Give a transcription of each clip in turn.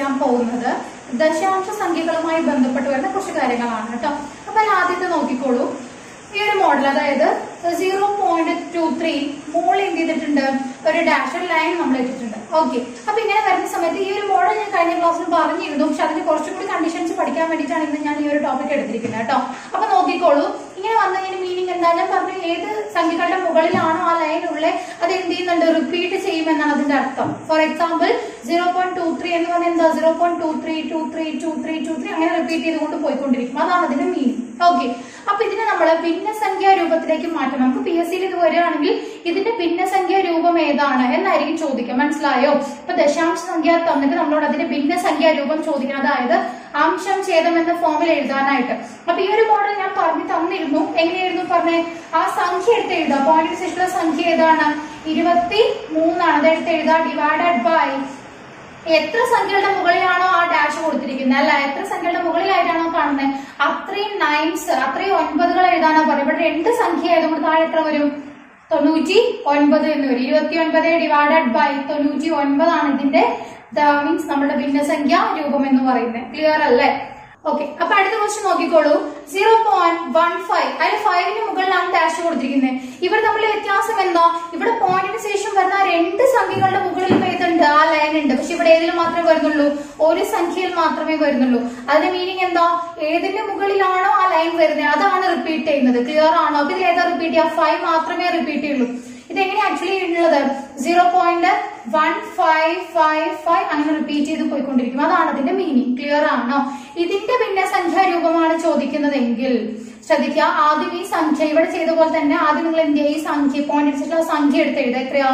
ചെയ്യാൻ പോകുന്നത് ദശാംശ സംഖ്യകളുമായി ബന്ധപ്പെട്ട് വരുന്ന കുറച്ച് കാര്യങ്ങളാണ് കേട്ടോ അപ്പൊ അതിൽ ആദ്യത്തെ നോക്കിക്കോളൂ ഈ ഒരു മോഡൽ അതായത് സീറോ പോയിന്റ് ടു ത്രീ മോൾ എന്ത് ചെയ്തിട്ടുണ്ട് ഒരു ഡാഷ് ലൈൻ നമ്മൾ ഇട്ടിട്ടുണ്ട് ഓക്കെ അപ്പൊ ഇങ്ങനെ വരുന്ന സമയത്ത് ഈ ഒരു മോഡൽ ഞാൻ കഴിഞ്ഞ ക്ലാസ്സിൽ പറഞ്ഞിരുന്നു പക്ഷെ അതിന് കുറച്ചും കൂടി കണ്ടീഷൻസ് പഠിക്കാൻ വേണ്ടിയിട്ടാണ് ഇന്ന് ഞാൻ ഈ ഒരു ടോപ്പിക് എടുത്തിരിക്കുന്നത് കേട്ടോ അപ്പൊ നോക്കിക്കോളൂ ഇങ്ങനെ വന്നു കഴിഞ്ഞാൽ മീനിങ് എന്താ ഞാൻ പറഞ്ഞു ഏത് സംഖ്യകളുടെ മുകളിലാണോ ആ ലൈൻ ഉള്ളത് അത് എന്ത് ചെയ്യുന്നുണ്ട് റിപ്പീറ്റ് ചെയ്യുമെന്നാണ് അതിന്റെ അർത്ഥം for example zero point two three എന്ന് പറഞ്ഞാൽ എന്താ zero point two three two three two three two three അങ്ങനെ റിപ്പീറ്റ് ചെയ്തുകൊണ്ട് പോയിക്കൊണ്ടിരിക്കും അതാണ് അതിന്റെ മീനിങ് ഓക്കെ അപ്പൊ ഇതിനെ നമ്മൾ ഭിന്നസംഖ്യാ രൂപത്തിലേക്ക് മാറ്റണം നമുക്ക് പി എസ് സിയിൽ ഇത് വരികയാണെങ്കിൽ ഇതിന്റെ ഭിന്നസംഖ്യാ രൂപം ഏതാണ് എന്നായിരിക്കും ചോദിക്കുക മനസ്സിലായോ ഇപ്പൊ ദശാംശ സംഖ്യ തന്നിട്ട് നമ്മളോട് അതിന്റെ ഭിന്നസംഖ്യാ രൂപം ചോദിക്കണം അതായത് അംശം ഛേദം എന്ന ഫോമിൽ എഴുതാനായിട്ട് അപ്പൊ ഈ ഒരു മോഡൽ ഞാൻ പറഞ്ഞു തന്നിരുന്നു എങ്ങനെയായിരുന്നു പറഞ്ഞേ ആ സംഖ്യ എടുത്ത് എഴുതുക പോയിന്റ് ശേഷമുള്ള സംഖ്യ ഏതാണ് ഇരുപത്തി മൂന്നാണ് അത് എടുത്ത് എഴുതുക ഡിവൈഡഡ് ബൈ എത്ര സംഖ്യകളുടെ മുകളിലാണോ ആ ഡാഷ് കൊടുത്തിരിക്കുന്നത് അല്ല എത്ര സംഖ്യകളുടെ മുകളിലായിട്ടാണോ കാണുന്നത് അത്രയും നയൻസ് അത്രയും ഒൻപതുകൾ എഴുതാനാ പറയും ഇവിടെ രണ്ട് സംഖ്യ ആയതുകൊണ്ട് താഴെ എത്ര വരും തൊണ്ണൂറ്റി ഒൻപത് എന്ന് വരും ഇരുപത്തി ഒൻപത് ഡിവൈഡഡ് ബൈ തൊണ്ണൂറ്റി ഒൻപതാണ് ഇതിന്റെ മീൻസ് നമ്മുടെ ഭിന്നസംഖ്യ രൂപം എന്ന് പറയുന്നത് ക്ലിയർ അല്ലേ ഓക്കെ അപ്പൊ അടുത്ത ക്വസ്റ്റ്യൻ നോക്കിക്കോളൂ സീറോ പോയിന്റ് വൺ ഫൈവ് അതിൽ ഫൈവിന് മുകളിലാണ് ഡാഷ് കൊടുത്തിരിക്കുന്നത് ഇവിടെ തമ്മിൽ വ്യത്യാസം എന്താ ഇവിടെ പോയിന്റിന് ശേഷം വരുന്ന ആ രണ്ട് സംഖ്യകളുടെ മുകളിൽ ഇപ്പൊ ഏതുണ്ട് ആ ലൈൻ ഉണ്ട് പക്ഷെ ഇവിടെ ഏതിൽ മാത്രമേ വരുന്നുള്ളൂ ഒരു സംഖ്യയിൽ മാത്രമേ വരുന്നുള്ളൂ അതിന്റെ മീനിങ് എന്താ ഏതിന്റെ മുകളിലാണോ ആ ലൈൻ വരുന്നത് അതാണ് റിപ്പീറ്റ് ചെയ്യുന്നത് ക്ലിയർ ആണോ അപ്പൊ ഇതിൽ ഏതാ റിപ്പീറ്റ് ചെയ്യുക ഫൈവ് മാത്രമേ റിപ്പീറ്റ് ചെയ്യുള്ളൂ ഇതെങ്ങനെ ആക്ച്വലി ഉള്ളത് zero point one five five five അങ്ങനെ റിപ്പീറ്റ് ചെയ്ത് പോയിക്കൊണ്ടിരിക്കും അതാണ് അതിന്റെ മീനിങ് ക്ലിയർ ആണോ ഇതിന്റെ ഭിന്നസംഖ്യാ രൂപമാണ് ചോദിക്കുന്നതെങ്കിൽ ശ്രദ്ധിക്കുക ആദ്യം ഈ സംഖ്യ ഇവിടെ ചെയ്ത പോലെ തന്നെ ആദ്യം നിങ്ങൾ എന്ത് ചെയ്യുക ഈ സംഖ്യ പോയിന്റ് വെച്ചിട്ടുള്ള സംഖ്യ എടുത്ത് എഴുതുക എത്രയാ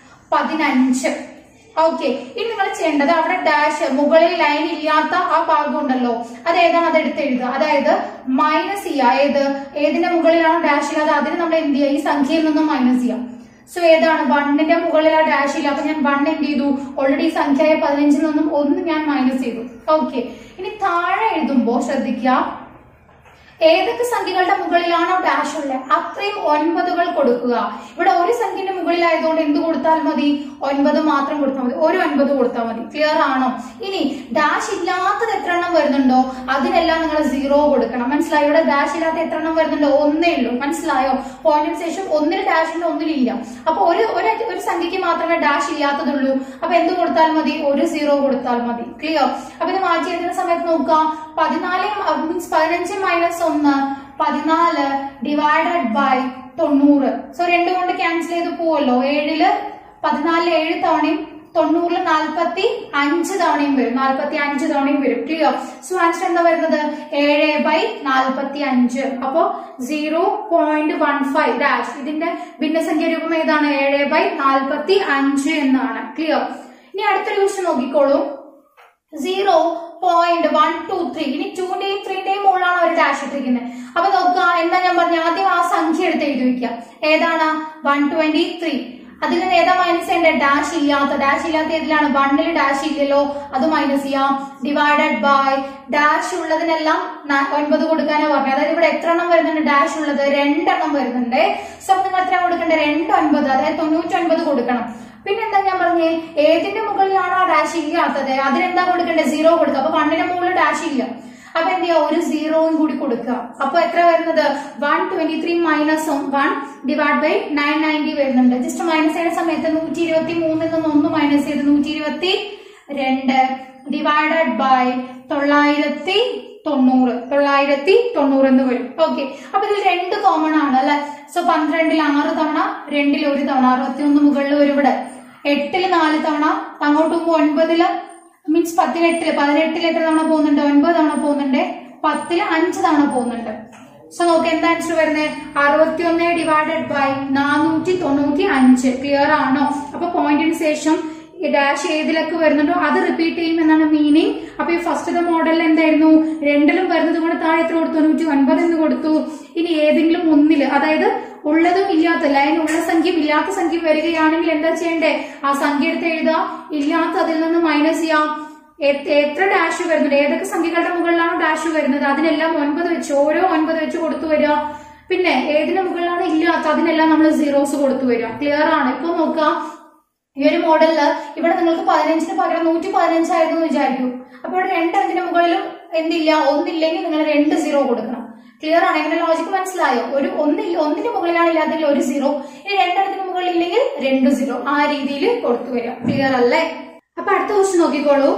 പതിനഞ്ച് ഓക്കെ ഇനി നിങ്ങൾ ചെയ്യേണ്ടത് അവിടെ ഡാഷ് മുകളിൽ ലൈൻ ഇല്ലാത്ത ആ ഭാഗം ഉണ്ടല്ലോ അത് ഏതാണ് അത് എടുത്ത് എഴുതുക അതായത് മൈനസ് ചെയ്യുക ഏത് ഏതിന്റെ മുകളിലാണോ ഡാഷ് ഇല്ലാതെ അതിന് നമ്മൾ എന്ത് ചെയ്യുക ഈ സംഖ്യയിൽ നിന്നും മൈനസ് ചെയ്യാം സോ ഏതാണ് വണ്ണിന്റെ മുകളിൽ ആ ഡാഷ് ഇല്ല അപ്പൊ ഞാൻ വൺ എന്ത് ചെയ്തു ഓൾറെഡി സംഖ്യയായ പതിനഞ്ചിൽ നിന്നും ഒന്ന് ഞാൻ മൈനസ് ചെയ്തു ഓക്കെ ഇനി താഴെ എഴുതുമ്പോ ശ്രദ്ധിക്കുക ഏതൊക്കെ സംഖ്യകളുടെ മുകളിലാണോ ഡാഷ് ഉള്ളത് അത്രയും ഒൻപതുകൾ കൊടുക്കുക ഇവിടെ ഒരു സംഖ്യന്റെ മുകളിലായതുകൊണ്ട് എന്ത് കൊടുത്താൽ മതി ഒൻപത് മാത്രം കൊടുത്താൽ മതി ഒരു ഒൻപത് കൊടുത്താൽ മതി ക്ലിയർ ആണോ ഇനി ഡാഷ് ഇല്ലാത്തത് എത്ര എണ്ണം വരുന്നുണ്ടോ അതിനെല്ലാം നിങ്ങൾ സീറോ കൊടുക്കണം മനസ്സിലായോ ഇവിടെ ഡാഷ് ഇല്ലാത്ത എത്ര എണ്ണം വരുന്നുണ്ടോ ഒന്നേ ഉള്ളൂ മനസ്സിലായോ പോയിന്റിന് ശേഷം ഒന്നിന് ഡാഷ് ഉണ്ട് ഒന്നിലില്ല അപ്പൊ ഒരു ഒരു ഒരു സംഖ്യക്ക് മാത്രമേ ഡാഷ് ഇല്ലാത്തതുള്ളൂ അപ്പൊ എന്ത് കൊടുത്താൽ മതി ഒരു സീറോ കൊടുത്താൽ മതി ക്ലിയർ അപ്പൊ ഇത് മാറ്റി എഴുതുന്ന സമയത്ത് നോക്കുക പതിനാല് മീൻസ് പതിനഞ്ച് മൈനസ് ഒന്ന് പതിനാല് ഡിവൈഡഡ് ബൈ തൊണ്ണൂറ് സോ രണ്ട് കൊണ്ട് ക്യാൻസൽ ചെയ്ത് പോവല്ലോ ഏഴില് പതിനാലില് ഏഴ് തവണയും തൊണ്ണൂറില് നാൽപ്പത്തി അഞ്ച് തവണയും വരും നാൽപ്പത്തി അഞ്ച് തവണയും വരും ക്ലിയർ സോ ആൻസർ എന്താ വരുന്നത് ഏഴ് ബൈ നാൽപ്പത്തി അഞ്ച് അപ്പോ zero point one five dash ഇതിന്റെ ഭിന്നസംഖ്യ രൂപം ഏതാണ് ഏഴ് ബൈ നാൽപ്പത്തി അഞ്ച് എന്നാണ് ക്ലിയർ ഇനി അടുത്തൊരു ക്വസ്റ്റ്യൻ നോക്കിക്കോളൂ zero point one two three ഇനി ടൂന്റെയും ത്രീന്റെയും മുകളിലാണ് ഒരു ഡാഷ് ഇട്ടിരിക്കുന്നത് അപ്പൊ നോക്കുക എന്താ ഞാൻ പറഞ്ഞ ആദ്യം ആ സംഖ്യ എടുത്ത് എഴുതി വെക്കുക ഏതാണ് വൺ ട്വന്റി ത്രീ അതിൽ നിന്ന് ഏതാ മൈനസ് ചെയ്യേണ്ട ഡാഷ് ഇല്ലാത്ത ഡാഷ് ഇല്ലാത്ത ഏതിലാണ് വണ്ണിൽ ഡാഷ് ഇല്ലല്ലോ അത് മൈനസ് ചെയ്യാം ഡിവൈഡഡ് ബൈ ഡാഷ് ഉള്ളതിനെല്ലാം ന- ഒൻപത് കൊടുക്കാനാ പറഞ്ഞത് അതായത് ഇവിടെ എത്ര എണ്ണം വരുന്നുണ്ട് ഡാഷ് ഉള്ളത് രണ്ടെണ്ണം വരുന്നുണ്ട് സോ നിങ്ങൾ എത്ര കൊടുക്കണ്ടേ രണ്ട് ഒൻപത് അതായത് തൊണ്ണൂറ്റി ഒൻപത് കൊടുക്കണം പിന്നെന്താ ഞാൻ പറഞ്ഞേ ഏതിന്റെ മുകളിലാണോ ആ ഡാഷ് ഇല്ലാത്തത് അതിനെന്താ കൊടുക്കേണ്ടത് സീറോ കൊടുക്കുക അപ്പൊ വണ്ണിന്റെ മുകളിൽ ഡാഷ് ഇല്ല അപ്പൊ എന്ത് ചെയ്യാ ഒരു സീറോയും കൂടി കൊടുക്കുക അപ്പൊ എത്ര വരുന്നത് one twenty three minus one divide by nine ninety വരുന്നുണ്ട് ജസ്റ്റ് മൈനസ് ചെയ്യുന്ന സമയത്ത് നൂറ്റി ഇരുപത്തി മൂന്നിൽ നിന്ന് ഒന്ന് മൈനസ് ചെയ്ത് നൂറ്റി ഇരുപത്തി രണ്ട് ഡിവൈഡഡ് ബൈ തൊള്ളായിരത്തി തൊണ്ണൂറ് തൊള്ളായിരത്തി തൊണ്ണൂറ് എന്ന് വരും ഓക്കെ അപ്പൊ ഇതിൽ രണ്ട് കോമൺ ആണ് അല്ലെ സോ പന്ത്രണ്ടിൽ ആറ് തവണ രണ്ടിൽ ഒരു തവണ അറുപത്തി ഒന്ന് മുകളിൽ വരും ഇവിടെ എട്ടില് നാല് തവണ അങ്ങോട്ട് പോകുമ്പോ ഒൻപതില് മീൻസ് പതിനെട്ടില് പതിനെട്ടില് എത്ര തവണ പോകുന്നുണ്ട് ഒൻപത് തവണ പോകുന്നുണ്ട് പത്തില് അഞ്ച് തവണ പോകുന്നുണ്ട് സോ നോക്ക് എന്താ ആൻസർ വരുന്നത് അറുപത്തി ഒന്ന് ഡിവൈഡഡ് ബൈ നാനൂറ്റി തൊണ്ണൂറ്റി അഞ്ച് ക്ലിയർ ആണോ അപ്പൊ പോയിന്റിന് ശേഷം ഈ ഡാഷ് ഏതിലൊക്കെ വരുന്നുണ്ടോ അത് റിപ്പീറ്റ് ചെയ്യും എന്നാണ് മീനിങ് അപ്പൊ ഈ ഫസ്റ്റത്തെ മോഡലിൽ എന്തായിരുന്നു രണ്ടിലും വരുന്നത് കൊണ്ട് താഴെ എത്ര കൊടുത്തു തൊണ്ണൂറ്റി ഒൻപത് എന്ന് കൊടുത്തു ഇനി ഏതെങ്കിലും ഒന്നില് അതായത് ഉള്ളതും ഇല്ലാത്ത ലൈൻ ഉള്ള സംഖ്യയും ഇല്ലാത്ത സംഖ്യയും വരികയാണെങ്കിൽ എന്താ ചെയ്യണ്ടേ ആ സംഖ്യ എടുത്ത് എഴുതുക ഇല്ലാത്ത അതിൽ നിന്ന് മൈനസ് ചെയ്യാം എ- എത്ര ഡാഷ് വരുന്നുണ്ട് ഏതൊക്കെ സംഖ്യകളുടെ മുകളിലാണോ ഡാഷ് വരുന്നത് അതിനെല്ലാം ഒൻപത് വെച്ച് ഓരോ ഒൻപത് വെച്ച് കൊടുത്തു വരിക പിന്നെ ഏതിന് മുകളിലാണ് ഇല്ലാത്ത അതിനെല്ലാം നമ്മൾ സീറോസ് കൊടുത്തു വരിക ക്ലിയർ ആണ് ഇപ്പൊ നോക്കാം ഈ ഒരു മോഡലില് ഇവിടെ നിങ്ങൾക്ക് പതിനഞ്ചിന് പകരം നൂറ്റി പതിനഞ്ചായിരുന്നു എന്ന് വിചാരിക്കൂ അപ്പോൾ ഇവിടെ രണ്ടെണ്ണത്തിന് മുകളിലും എന്തില്ല ഒന്നില്ലെങ്കിൽ നിങ്ങൾ രണ്ട് സീറോ കൊടുക്കണം ക്ലിയർ ആണ് എങ്ങനെ ലോജിക്ക് മനസ്സിലായോ ഒരു ഒന്നില്ല ഒന്നിന് മുകളിലാണ് ഇല്ലാത്തെങ്കിൽ ഒരു സീറോ ഇനി രണ്ടെണ്ണത്തിന് മുകളിൽ ഇല്ലെങ്കിൽ രണ്ട് സീറോ ആ രീതിയിൽ കൊടുത്തു വരിക ക്ലിയർ അല്ലേ അപ്പൊ അടുത്ത ക്വസ്റ്റ്യൻ നോക്കിക്കോളൂ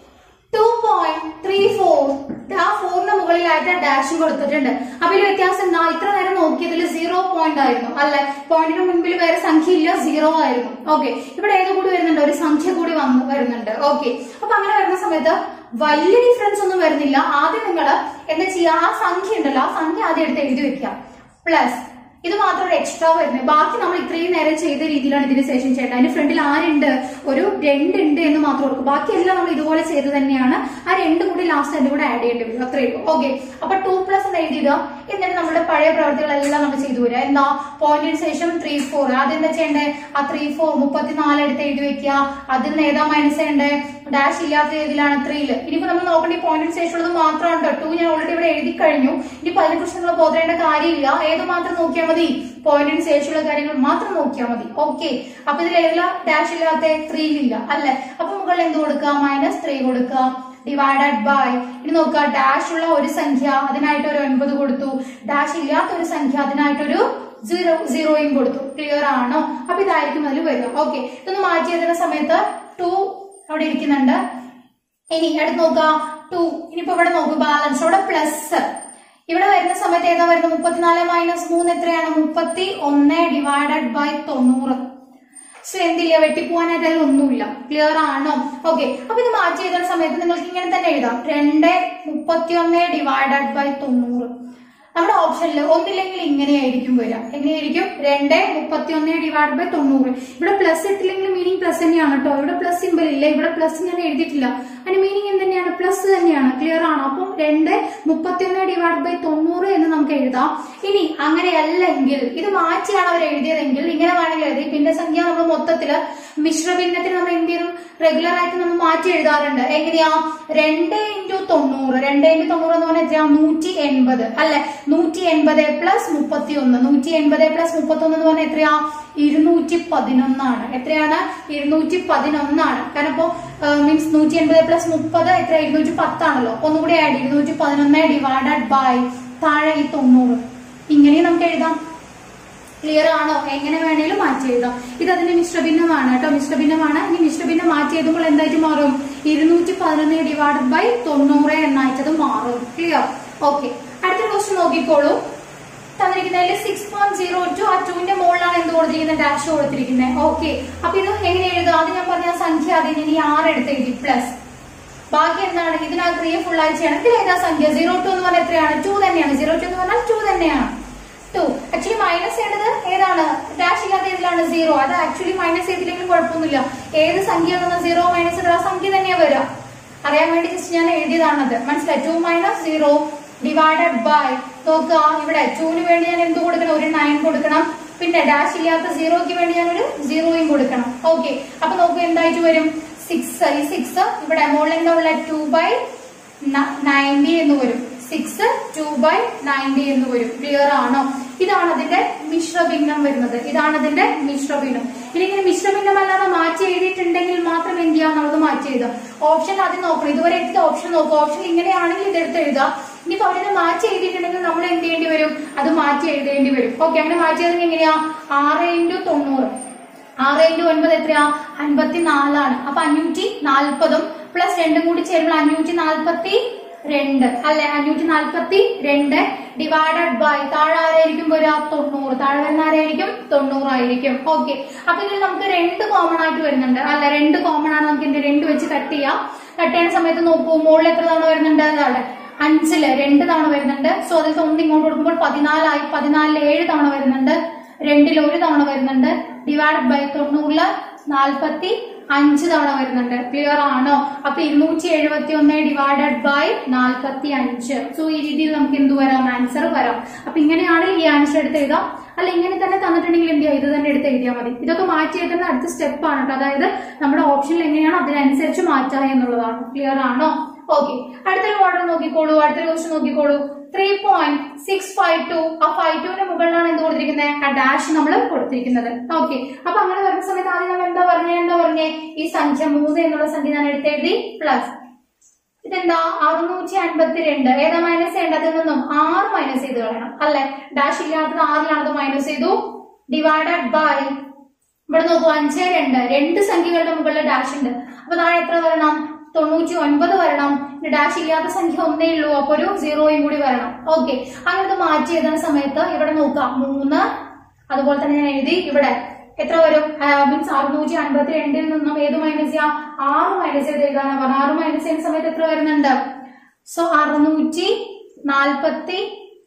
ടു പോയിന്റ് ത്രീ ഫോർ ആ ഫോറിന് മുകളിലായിട്ട് ഡാഷും കൊടുത്തിട്ടുണ്ട് അപ്പൊ ഇതിൽ വ്യത്യാസം എന്താ ഇത്ര നേരം നോക്കിയതിൽ സീറോ പോയിന്റ് ആയിരുന്നു അല്ലെ പോയിന്റിന് മുൻപിൽ വേറെ സംഖ്യ ഇല്ല സീറോ ആയിരുന്നു ഓക്കെ ഇവിടെ ഏത് കൂടി വരുന്നുണ്ട് ഒരു സംഖ്യ കൂടി വന്ന് വരുന്നുണ്ട് ഓക്കെ അപ്പൊ അങ്ങനെ വരുന്ന സമയത്ത് വലിയ ഡിഫറൻസ് ഒന്നും വരുന്നില്ല ആദ്യം നിങ്ങൾ എന്താ ചെയ്യുക ആ സംഖ്യ ഉണ്ടല്ലോ ആ സംഖ്യ ആദ്യം എടുത്ത് എഴുതി വെക്കുക പ്ലസ് ഇത് മാത്രം ഒരു എക്സ്ട്രാ വരുന്നത് ബാക്കി നമ്മൾ ഇത്രയും നേരം ചെയ്ത രീതിയിലാണ് ഇതിന് ശേഷം ചെയ്യേണ്ടത് അതിന്റെ ഫ്രണ്ടിൽ ആരുണ്ട് ഒരു രണ്ട് ഉണ്ട് എന്ന് മാത്രം ഓർക്കും ബാക്കി എല്ലാം നമ്മൾ ഇതുപോലെ ചെയ്ത് തന്നെയാണ് ആ രണ്ട് കൂടി ലാസ്റ്റ് അതിന്റെ കൂടെ ആഡ് ചെയ്യേണ്ടി വരും അത്രയേ ഉള്ളൂ ഓക്കെ അപ്പൊ ടു പ്ലസ് എന്ന് എഴുതിയിടുക എന്നിട്ട് നമ്മുടെ പഴയ പ്രവർത്തികളെല്ലാം നമ്മൾ ചെയ്തു വരിക എന്താ പോയിന്റിന് ശേഷം ത്രീ ഫോർ ആദ്യം എന്താ ചെയ്യണ്ടേ ആ ത്രീ ഫോർ മുപ്പത്തിനാല് എടുത്ത് എഴുതി വെക്കുക അതിൽ നിന്ന് ഏതാ മൈനസ് ചെയ്യണ്ടേ ഡാഷ് ഇല്ലാത്ത രീതിയിലാണ് ത്രീയില് ഇനിയിപ്പോ നമ്മൾ നോക്കേണ്ട ഈ പോയിന്റിന് ശേഷമുള്ളത് മാത്രമാണ് കേട്ടോ ടു ഞാൻ ഓൾറെഡി ഇവിടെ എഴുതി കഴിഞ്ഞു ഇനിയിപ്പോ അതിനെക്കുറിച്ച് നിങ്ങൾ ബോധേണ്ട കാര്യമില്ല ഏത് മാത്രം നോക്കിയാൽ മതി പോയിന്റിന് ശേഷമുള്ള കാര്യങ്ങൾ മാത്രം നോക്കിയാൽ മതി ഓക്കെ അപ്പൊ ഇതിൽ ഏതെല്ലാം ഡാഷ് ഇല്ലാത്ത ത്രീയിലില്ല അല്ലെ അപ്പൊ മുകളിൽ എന്ത് കൊടുക്കുക മൈനസ് ത്രീ കൊടുക്കുക ഡിവൈഡഡ് ബൈ ഇനി നോക്കുക ഡാഷ് ഉള്ള ഒരു സംഖ്യ അതിനായിട്ട് ഒരു ഒൻപത് കൊടുത്തു ഡാഷ് ഇല്ലാത്ത ഒരു സംഖ്യ അതിനായിട്ടൊരു സീറോ സീറോയും കൊടുത്തു ക്ലിയർ ആണോ അപ്പൊ ഇതായിരിക്കും അതിൽ വരിക ഓക്കെ ഇതൊന്ന് മാറ്റി എഴുതുന്ന സമയത്ത് ടു അവിടെ ഇരിക്കുന്നുണ്ട് ഇനി അടുത്ത് നോക്കുക ടു ഇനിയിപ്പോ ഇവിടെ നോക്കൂ ബാലൻസ് ഇവിടെ പ്ലസ് ഇവിടെ വരുന്ന സമയത്ത് ഏതാ വരുന്നത് മുപ്പത്തിനാല് മൈനസ് മൂന്ന് എത്രയാണ് മുപ്പത്തി ഒന്ന് ഡിവൈഡഡ് ബൈ തൊണ്ണൂറ് സോ എന്തില്ല വെട്ടിപ്പോവാനായിട്ട് അതിൽ ഒന്നുമില്ല ക്ലിയർ ആണോ ഓക്കെ അപ്പൊ ഇത് മാറ്റി എഴുതുന്ന സമയത്ത് നിങ്ങൾക്ക് ഇങ്ങനെ തന്നെ എഴുതാം രണ്ട് മുപ്പത്തി ഒന്ന് ഡിവൈഡഡ് ബൈ തൊണ്ണൂറ് നമ്മുടെ ഓപ്ഷനിൽ ഒന്നില്ലെങ്കിൽ ഇങ്ങനെയായിരിക്കും വരിക എങ്ങനെയായിരിക്കും രണ്ട് മുപ്പത്തി ഒന്ന് ഡിവൈഡ് ബൈ തൊണ്ണൂറ് ഇവിടെ പ്ലസ് ഇട്ടില്ലെങ്കിൽ മീനിങ് പ്ലസ് തന്നെയാണ് കേട്ടോ ഇവിടെ പ്ലസ് സിമ്പിൾ ഇല്ല ഇവിടെ പ്ലസ് ഞാൻ എഴുതിയിട്ടില്ല അതിന് മീനിങ് എന്ത് തന്നെയാണ് പ്ലസ് തന്നെയാണ് ക്ലിയർ ആണ് അപ്പം രണ്ട് മുപ്പത്തി ഒന്ന് ഡിവൈഡ് ബൈ തൊണ്ണൂറ് എന്ന് നമുക്ക് എഴുതാം ഇനി അങ്ങനെയല്ലെങ്കിൽ ഇത് മാറ്റിയാണ് അവർ എഴുതിയതെങ്കിൽ ഇങ്ങനെ വേണമെങ്കിൽ എഴുതി പിന്നെ സംഖ്യ നമ്മൾ മൊത്തത്തില് മിശ്രഭിന്നത്തിന് നമ്മൾ എന്ത് ചെയ്യും റെഗുലർ ആയിട്ട് നമ്മൾ മാറ്റി എഴുതാറുണ്ട് എങ്ങനെയാ രണ്ട് ഇൻറ്റു തൊണ്ണൂറ് രണ്ട് ഇൻറ്റു തൊണ്ണൂറ് എന്ന് പറഞ്ഞാൽ എത്രയാ നൂറ്റി എൺപത് അല്ലെ നൂറ്റി എൺപത് പ്ലസ് മുപ്പത്തി ഒന്ന് നൂറ്റി എൺപത് പ്ലസ് മുപ്പത്തി ഒന്ന് എന്ന് പറഞ്ഞാൽ എത്രയാ ഇരുന്നൂറ്റി പതിനൊന്നാണ് എത്രയാണ് ഇരുന്നൂറ്റി പതിനൊന്നാണ് കാരണം ഇപ്പോ മീൻസ് നൂറ്റി എൺപത് പ്ലസ് മുപ്പത് എത്ര ഇരുന്നൂറ്റി പത്താണല്ലോ ഒന്നുകൂടി ആഡ് ഇരുന്നൂറ്റി പതിനൊന്ന് ഡിവൈഡഡ് ബൈ താഴെ ഈ തൊണ്ണൂറ് ഇങ്ങനെയും നമുക്ക് എഴുതാം ക്ലിയർ ആണോ എങ്ങനെ വേണേലും മാറ്റി എഴുതാം ഇത് അതിന്റെ മിശ്രഭിന്നമാണ് കേട്ടോ മിശ്രഭിന്നമാണ് ഇനി മിശ്രഭിന്നം മാറ്റി എഴുതുമ്പോൾ എന്തായിട്ട് മാറും ഇരുന്നൂറ്റി പതിനൊന്ന് ഡിവൈഡഡ് ബൈ തൊണ്ണൂറ് എന്നായിട്ടത് മാറും ക്ലിയർ ഓക്കെ അടുത്ത ക്വസ്റ്റ്യൻ നോക്കിക്കോളൂ തന്നിരിക്കുന്നതിൽ സിക്സ് പോയിന്റ് സീറോ ടു ആ ടുവിന്റെ മുകളിലാണ് എന്ത് കൊടുത്തിരിക്കുന്നത് ഡാഷ് കൊടുത്തിരിക്കുന്നത് ഓക്കെ അപ്പൊ ഇത് എങ്ങനെ എഴുതുക അത് ഞാൻ പറഞ്ഞ സംഖ്യ അതിന് ഇനി ആറ് എടുത്ത് എഴുതി പ്ലസ് ബാക്കി എന്താണ് ഇതിനകത്ത് ത്രീ ഫുൾ ആയി ചെയ്യണം ഇതിൽ ഏതാ സംഖ്യ സീറോ ടു എന്ന് പറഞ്ഞാൽ എത്രയാണ് ടു തന്നെയാണ് സീറോ ടു എന്ന് പറഞ്ഞാൽ ടു തന്നെയാണ് ടു ആക്ച്വലി മൈനസ് ചെയ്യേണ്ടത് ഏതാണ് ഡാഷ് ഇല്ലാത്ത ഏതിലാണ് സീറോ അത് ആക്ച്വലി മൈനസ് ചെയ്തില്ലെങ്കിൽ കുഴപ്പമൊന്നുമില്ല ഏത് സംഖ്യ എന്ന സീറോ മൈനസ് ചെയ്ത ആ സംഖ്യ തന്നെയാ വരിക അറിയാൻ വേണ്ടി ജസ്റ്റ് ഞാൻ എഴുതിയതാണത് മനസ്സിലായി two minus zero divided by നോക്കുക ഇവിടെ ടൂന് വേണ്ടി ഞാൻ എന്ത് കൊടുക്കണം ഒരു നയൻ കൊടുക്കണം പിന്നെ ഡാഷ് ഇല്ലാത്ത സീറോയ്ക്ക് വേണ്ടി ഞാൻ ഒരു സീറോയും കൊടുക്കണം ഓക്കെ അപ്പൊ നോക്കൂ എന്തായിട്ട് വരും സിക്സ് ഈ സിക്സ് ഇവിടെ മുകളിൽ എന്താ ഉള്ള ടു ബൈ നയൻറ്റി എന്ന് വരും സിക്സ് ടു ബൈ നയൻറ്റി എന്ന് വരും ക്ലിയർ ആണോ ഇതാണ് അതിന്റെ മിശ്രഭിന്നം വരുന്നത് ഇതാണ് അതിന്റെ മിശ്രഭിന്നം ഇനി ഇങ്ങനെ മിശ്രഭിന്നം അല്ലാതെ മാറ്റി എഴുതിയിട്ടുണ്ടെങ്കിൽ മാത്രം എന്ത് ചെയ്യാം നമ്മളത് മാറ്റി എഴുതാം ഓപ്ഷൻ ആദ്യം നോക്കണം ഇതുവരെ എടുത്ത ഓപ്ഷൻ നോക്കുക ഓപ്ഷൻ ഇങ്ങനെയാണെങ്കിൽ ഇതെടുത്ത് എഴുതാം ഇനിയിപ്പോ അവരത് മാറ്റി എഴുതിയിട്ടുണ്ടെങ്കിൽ നമ്മൾ എന്ത് ചെയ്യേണ്ടി വരും അത് മാറ്റി എഴുതേണ്ടി വരും ഓക്കെ അങ്ങനെ മാറ്റി എഴുതുന്നത് എങ്ങനെയാ ആറ് ഇൻറ്റു തൊണ്ണൂറ് ആറ് ഇൻറ്റു ഒൻപത് എത്രയാ അൻപത്തി നാലാണ് അപ്പൊ അഞ്ഞൂറ്റി നാൽപ്പതും പ്ലസ് രണ്ടും കൂടി ചേരുമ്പോൾ അഞ്ഞൂറ്റി നാൽപ്പത്തി രണ്ട് അല്ലെ അഞ്ഞൂറ്റി നാൽപ്പത്തി രണ്ട് ഡിവൈഡഡ് ബൈ താഴെ ആരായിരിക്കും വരിക തൊണ്ണൂറ് താഴെ വരുന്ന ആരായിരിക്കും തൊണ്ണൂറായിരിക്കും ഓക്കെ അപ്പൊ ഇതിൽ നമുക്ക് രണ്ട് കോമൺ ആയിട്ട് വരുന്നുണ്ട് അല്ല രണ്ട് കോമൺ ആണ് നമുക്ക് ഇതിന്റെ രണ്ട് വെച്ച് കട്ട് ചെയ്യാം കട്ട് ചെയ്യുന്ന സമയത്ത് നോക്കൂ മുകളിൽ എത്ര തവണ വരുന്നുണ്ട് അവിടെ അഞ്ചില് രണ്ട് തവണ വരുന്നുണ്ട് സോ അതിൽ ഒന്ന് ഇങ്ങോട്ട് കൊടുക്കുമ്പോൾ പതിനാലായി പതിനാലില് ഏഴ് തവണ വരുന്നുണ്ട് രണ്ടിൽ ഒരു തവണ വരുന്നുണ്ട് ഡിവൈഡ് ബൈ തൊണ്ണൂറില് നാൽപ്പത്തി അഞ്ച് തവണ വരുന്നുണ്ട് ക്ലിയർ ആണോ അപ്പൊ ഇരുന്നൂറ്റി എഴുപത്തി ഒന്ന് ഡിവൈഡഡ് ബൈ നാൽപ്പത്തി അഞ്ച് സോ ഈ രീതിയിൽ നമുക്ക് എന്ത് വരാം ആൻസർ വരാം അപ്പൊ ഇങ്ങനെയാണെങ്കിൽ ഈ ആൻസർ എടുത്ത് എഴുതാം അല്ല ഇങ്ങനെ തന്നെ തന്നിട്ടുണ്ടെങ്കിൽ എന്ത് ചെയ്യാം ഇത് തന്നെ എടുത്ത് എഴുതിയാൽ മതി ഇതൊക്കെ മാറ്റി എഴുതുന്ന അടുത്ത സ്റ്റെപ്പ് ആണ് കേട്ടോ അതായത് നമ്മുടെ ഓപ്ഷനിൽ എങ്ങനെയാണോ അതിനനുസരിച്ച് മാറ്റുക എന്നുള്ളതാണ് ക്ലിയർ ആണോ ഓക്കെ അടുത്തൊരു മോഡൽ അവിടെ നോക്കിക്കോളൂ അടുത്തൊരു ക്വസ്റ്റ്യൻ നോക്കിക്കോളൂ three point six five two ആ ഫൈവ് ടുവിന്റെ മുകളിലാണ് എന്ത് കൊടുത്തിരിക്കുന്നത് ആ ഡാഷ് നമ്മൾ കൊടുത്തിരിക്കുന്നത് ഓക്കെ അപ്പൊ അങ്ങനെ വരുന്ന സമയത്ത് ആദ്യം നമ്മൾ എന്താ പറഞ്ഞേ എന്താ പറഞ്ഞേ ഈ സംഖ്യ മൂന്ന് എന്നുള്ള സംഖ്യ ഞാൻ എടുത്തെഴുതി പ്ലസ് ഇതെന്താ അറുന്നൂറ്റി അൻപത്തിരണ്ട് ഏതാ മൈനസ് ചെയ്യേണ്ടതിൽ നിന്നും ആറ് മൈനസ് ചെയ്ത് കളയണം അല്ലെ ഡാഷ് ഇല്ലാത്തത് ആറിലാണത് മൈനസ് ചെയ്തു ഡിവൈഡഡ് ബൈ ഇവിടെ നോക്കൂ അഞ്ച് രണ്ട് രണ്ട് സംഖ്യകളുടെ മുകളിൽ ഡാഷ് ഉണ്ട് അപ്പൊ താഴെ എത്ര വരണം തൊണ്ണൂറ്റി ഒൻപത് വരണം പിന്നെ ഡാഷ് ഇല്ലാത്ത സംഖ്യ ഒന്നേ ഉള്ളൂ അപ്പൊ ഒരു സീറോയും കൂടി വരണം ഓക്കെ അങ്ങനത്തെ മാറ്റി എഴുതുന്ന സമയത്ത് ഇവിടെ നോക്കാം മൂന്ന് അതുപോലെ തന്നെ ഞാൻ എഴുതി ഇവിടെ എത്ര വരും മീൻസ് അറുന്നൂറ്റി അൻപത്തി രണ്ടിൽ നിന്നും ഏത് മൈനസ് ചെയ്യാം ആറ് മൈനസ് ചെയ്ത് എഴുതാനാ പറഞ്ഞ ആറ് മൈനസ് ചെയ്യുന്ന സമയത്ത് എത്ര വരുന്നുണ്ട് സോ അറുന്നൂറ്റി നാൽപ്പത്തി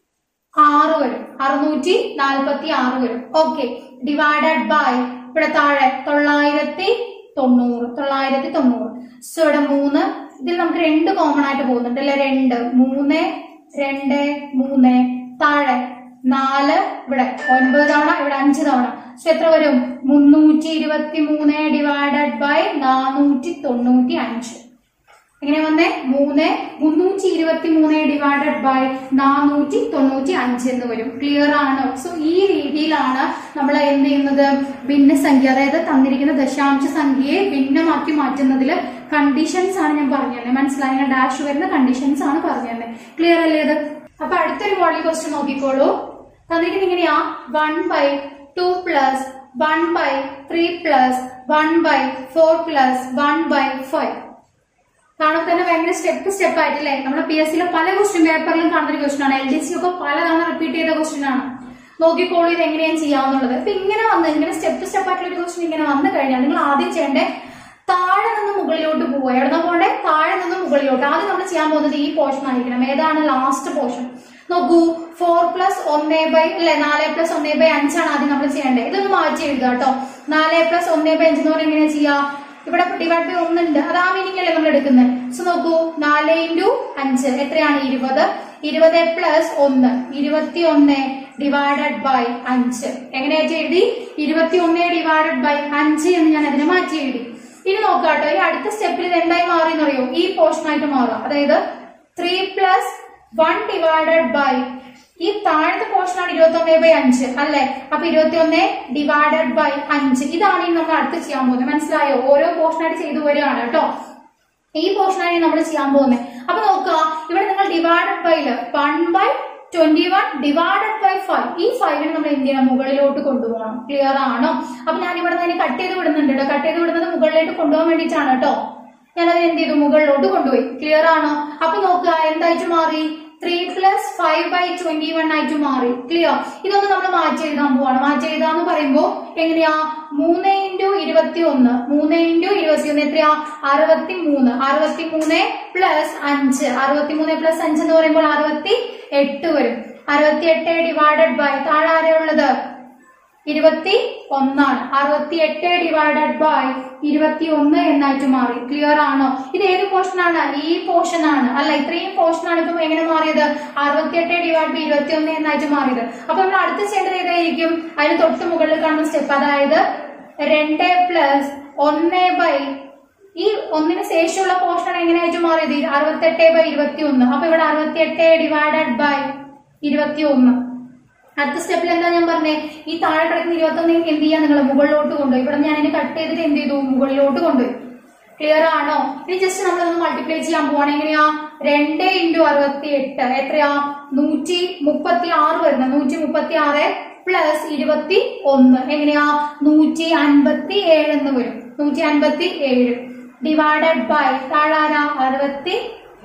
ആറ് വരും അറുന്നൂറ്റി നാൽപ്പത്തി ആറ് വരും ഓക്കെ ഡിവൈഡഡ് ബൈ ഇവിടെ താഴെ തൊള്ളായിരത്തി തൊണ്ണൂറ് തൊള്ളായിരത്തി തൊണ്ണൂറ് സോ ഇവിടെ മൂന്ന് ഇതിൽ നമുക്ക് രണ്ട് കോമൺ ആയിട്ട് പോകുന്നുണ്ട് അല്ലെ രണ്ട് മൂന്ന് രണ്ട് മൂന്ന് താഴെ നാല് ഇവിടെ ഒൻപത് തവണ ഇവിടെ അഞ്ച് തവണ സോ എത്ര വരും മുന്നൂറ്റി ഇരുപത്തി മൂന്ന് ഡിവൈഡഡ് ബൈ നാനൂറ്റി തൊണ്ണൂറ്റി അഞ്ച് എങ്ങനെ വന്നേ മൂന്ന് മുന്നൂറ്റി ഇരുപത്തി മൂന്ന് ഡിവൈഡഡ് ബൈ നാനൂറ്റി തൊണ്ണൂറ്റി അഞ്ച് എന്ന് വരും ക്ലിയർ ആണോ സോ ഈ രീതിയിലാണ് നമ്മൾ എന്ത് ചെയ്യുന്നത് ഭിന്നസംഖ്യ അതായത് തന്നിരിക്കുന്ന ദശാംശ സംഖ്യയെ ഭിന്നമാക്കി മാറ്റുന്നതിൽ കണ്ടീഷൻസ് ആണ് ഞാൻ പറഞ്ഞു തന്നെ മനസ്സിലായ ഡാഷ് വരുന്ന കണ്ടീഷൻസ് ആണ് പറഞ്ഞു തന്നെ ക്ലിയർ അല്ലേ ഇത് അപ്പൊ അടുത്തൊരു മോഡൽ ക്വസ്റ്റ്യൻ നോക്കിക്കോളൂ തന്നിരിക്കുന്നത് ഇങ്ങനെയാ one by two plus one by three plus one by four plus one by five കാണുമ്പോൾ തന്നെ ഭയങ്കര സ്റ്റെപ്പ് സ്റ്റെപ്പ് ആയിട്ടില്ലേ നമ്മുടെ പി എസ് സിയിലെ പല ക്വസ്റ്റ്യൻ പേപ്പറിലും കാണുന്ന ഒരു ക്വസ്റ്റ്യൻ ആണ് എൽ ഡി സി ഒക്കെ പലതവണ റിപ്പീറ്റ് ചെയ്ത ക്വസ്റ്റ്യൻ ആണ് നോക്കിക്കോളൂ ഇത് എങ്ങനെയാണ് ചെയ്യാവുന്നുള്ളത് അപ്പൊ ഇങ്ങനെ വന്ന് ഇങ്ങനെ സ്റ്റെപ്പ് സ്റ്റെപ്പ് ആയിട്ടുള്ള ഒരു ക്വസ്റ്റ്യൻ ഇങ്ങനെ വന്നു കഴിഞ്ഞാൽ നിങ്ങൾ ആദ്യം ചെയ്യേണ്ടേ താഴെ നിന്ന് മുകളിലോട്ട് പോവുക എവിടെ പോകണ്ടേ താഴെ നിന്ന് മുകളിലോട്ട് ആദ്യം നമ്മൾ ചെയ്യാൻ പോകുന്നത് ഈ പോർഷൻ ആയിരിക്കണം ഏതാണ് ലാസ്റ്റ് പോർഷൻ നോക്കൂ ഫോർ പ്ലസ് ഒന്നേ ബൈ അല്ലെ നാല് പ്ലസ് ഒന്നേ ബൈ അഞ്ചാണ് ആദ്യം നമ്മൾ ചെയ്യേണ്ടത് ഇതൊന്ന് മാറ്റി എഴുതുക കേട്ടോ നാല് പ്ലസ് ഒന്നേ ബൈ അഞ്ച് എന്ന് പറഞ്ഞാൽ എങ്ങനെയാ ചെയ്യാ ഇവിടെ ഡിവൈഡ് ബൈ ഒന്നുണ്ട് അത് ആ മീനിങ് അല്ലേ നമ്മൾ എടുക്കുന്നത് സോ നോക്കൂ നാല് ഇൻറ്റു അഞ്ച് എത്രയാണ് ഇരുപത് ഇരുപത് പ്ലസ് ഒന്ന് ഇരുപത്തി ഒന്ന് ഡിവൈഡഡ് ബൈ അഞ്ച് എങ്ങനെയായിട്ട് എഴുതി ഇരുപത്തി ഒന്ന് ഡിവൈഡഡ് ബൈ അഞ്ച് എന്ന് ഞാൻ അതിനെ മാറ്റി എഴുതി ഇനി നോക്കാട്ടോ ഈ അടുത്ത സ്റ്റെപ്പിൽ ഇത് എന്തായി മാറി എന്നറിയോ ഈ പോർഷൻ ആയിട്ട് മാറുക അതായത് three plus one divided by ഈ താഴത്തെ പോർഷൻ ആണ് ഇരുപത്തി ഒന്ന് ബൈ അഞ്ച് അല്ലെ അപ്പൊ ഇരുപത്തി ഒന്ന് ഡിവൈഡഡ് ബൈ അഞ്ച് ഇതാണ് ഇനി നമ്മൾ അടുത്ത് ചെയ്യാൻ പോകുന്നത് മനസ്സിലായോ ഓരോ പോർഷൻ ആയിട്ട് ചെയ്തു വരികയാണ് കേട്ടോ ഈ പോർഷൻ ആണ് നമ്മൾ ചെയ്യാൻ പോകുന്നത് അപ്പൊ നോക്കുക ഇവിടെ നിങ്ങൾ ഡിവൈഡഡ് ബൈയില് one by twenty one divided by five ഈ ഫൈവിന് നമ്മൾ എന്ത് ചെയ്യണം മുകളിലോട്ട് കൊണ്ടുപോകണം ക്ലിയർ ആണോ അപ്പൊ ഞാൻ ഇവിടെ നിന്ന് കട്ട് ചെയ്ത് വിടുന്നുണ്ട് കേട്ടോ കട്ട് ചെയ്ത് വിടുന്നത് മുകളിലോട്ട് കൊണ്ടുപോകാൻ വേണ്ടിയിട്ടാണ് കേട്ടോ ഞാനത് എന്ത് ചെയ്തു മുകളിലോട്ട് കൊണ്ടുപോയി ക്ലിയർ ആണോ അപ്പൊ നോക്കുക എന്തായിട്ട് മാറി three plus five by twenty one ആയിട്ട് മാറി ക്ലിയർ ഇതൊന്ന് നമ്മൾ മാറ്റി എഴുതാൻ പോവാണ് മാറ്റി എഴുതാന്ന് പറയുമ്പോ എങ്ങനെയാ മൂന്ന് ഇൻറ്റു ഇരുപത്തി ഒന്ന് മൂന്ന് ഇൻറ്റു ഇരുപത്തി ഒന്ന് എത്രയാ അറുപത്തി മൂന്ന് അറുപത്തി മൂന്ന് പ്ലസ് അഞ്ച് അറുപത്തി മൂന്ന് പ്ലസ് അഞ്ച് എന്ന് പറയുമ്പോൾ അറുപത്തി എട്ട് വരും അറുപത്തി എട്ട് ഡിവൈഡഡ് ബൈ താഴെ ആരെയാ ഉള്ളത് ഇരുപത്തി ഒന്നാണ് അറുപത്തി എട്ട് ഡിവൈഡഡ് ബൈ ഇരുപത്തി ഒന്ന് എന്നായിട്ട് മാറി ക്ലിയർ ആണോ ഇത് ഏത് പോർഷൻ ആണ് ഈ പോർഷൻ ആണ് അല്ല ഇത്രയും പോർഷൻ ആണ് ഇപ്പം എങ്ങനെ മാറിയത് അറുപത്തി എട്ട് ഡിവൈഡ് ബൈ ഇരുപത്തി ഒന്ന് എന്നായിട്ട് മാറിയത് അപ്പൊ നമ്മൾ അടുത്ത് ചെയ്യേണ്ടത് ഏതായിരിക്കും അതിന് തൊട്ട് മുകളിൽ കാണുന്ന സ്റ്റെപ്പ് അതായത് രണ്ട് പ്ലസ് ഒന്ന് ബൈ ഈ ഒന്നിന് ശേഷമുള്ള പോർഷൻ എങ്ങനെയായിട്ട് മാറിയത് അറുപത്തെട്ട് ബൈ ഇരുപത്തി ഒന്ന് അപ്പൊ ഇവിടെ അറുപത്തിയെട്ട് ഡിവൈഡഡ് ബൈ ഇരുപത്തി ഒന്ന് അടുത്ത സ്റ്റെപ്പിൽ എന്താ ഞാൻ പറഞ്ഞേ ഈ താഴെ കിടക്കുന്ന ഇരുപത്തൊന്ന് എന്ത് ചെയ്യാ നിങ്ങൾ മുകളിലോട്ട് കൊണ്ടുപോയി ഇവിടെ ഞാൻ അതിനെ കട്ട് ചെയ്തിട്ട് എന്ത് ചെയ്തു മുകളിലോട്ട് കൊണ്ടുപോയി ക്ലിയർ ആണോ ഇനി ജസ്റ്റ് നമ്മളൊന്ന് മൾട്ടിപ്ലൈ ചെയ്യാൻ പോവാണ് എങ്ങനെയാ രണ്ട് ഇൻറ്റു അറുപത്തി എട്ട് എത്രയാ നൂറ്റി മുപ്പത്തി ആറ് വരുന്നത് നൂറ്റി മുപ്പത്തി ആറ് പ്ലസ് ഇരുപത്തി ഒന്ന് എങ്ങനെയാ നൂറ്റി അൻപത്തി ഏഴ് എന്ന് വരും നൂറ്റി അൻപത്തി ഏഴ് ഡിവൈഡഡ് ബൈ താഴാര അറുപത്തി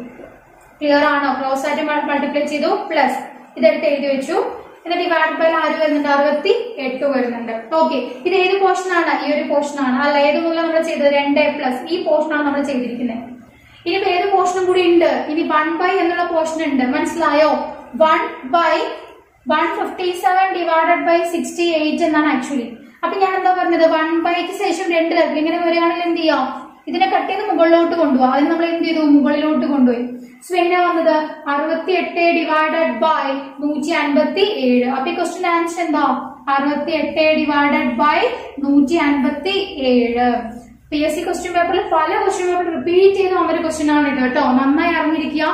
ക്ലിയർ ആണോ ക്രോസ് ആയിട്ട് മൾട്ടിപ്ലൈ ചെയ്തു പ്ലസ് ഇതെടുത്ത് എഴുതി വെച്ചു ഇത് ഡിവൈഡ് ബൈ ആര് വരുന്നുണ്ട് അറുപത്തി എട്ട് വരുന്നുണ്ട് ഓക്കെ ഇത് ഏത് പോർഷൻ ആണ് ഈ ഒരു പോർഷൻ ആണ് അല്ല ഏത് മുതൽ നമ്മൾ ചെയ്തത് രണ്ട് പ്ലസ് ഈ പോർഷൻ ആണ് നമ്മൾ ചെയ്തിരിക്കുന്നത് ഇനി ഇപ്പൊ ഏത് പോർഷനും കൂടി ഉണ്ട് ഇനി വൺ ബൈ എന്നുള്ള പോർഷൻ ഉണ്ട് മനസ്സിലായോ one by one fifty seven divided by sixty eight എന്നാണ് ആക്ച്വലി അപ്പൊ ഞാൻ എന്താ പറഞ്ഞത് വൺ ബൈക്ക് ശേഷം രണ്ട് തരത്തിൽ ഇങ്ങനെ വരികയാണെങ്കിൽ എന്ത് ചെയ്യാം ഇതിനെ കട്ട് ചെയ്ത് മുകളിലോട്ട് കൊണ്ടുപോകാം അതിന് നമ്മൾ എന്ത് ചെയ്തു മുകളിലോട്ട് കൊണ്ടുപോയി സോ എങ്ങനെയാ വന്നത് അറുപത്തി എട്ട് ഡിവൈഡഡ് ബൈ നൂറ്റി അൻപത്തി ഏഴ് അപ്പൊ ഈ ക്വസ്റ്റ്യൻ ആൻസർ എന്താ അറുപത്തി എട്ട് ഡിവൈഡഡ് ബൈ നൂറ്റി അൻപത്തി ഏഴ് പി എസ് സി ക്വസ്റ്റ്യൻ പേപ്പറിൽ പല ക്വസ്റ്റ്യൻ പേപ്പർ റിപ്പീറ്റ് ചെയ്ത് വന്നൊരു ക്വസ്റ്റ്യൻ ആണ് ഇത് കേട്ടോ നന്നായി അറിഞ്ഞിരിക്കുക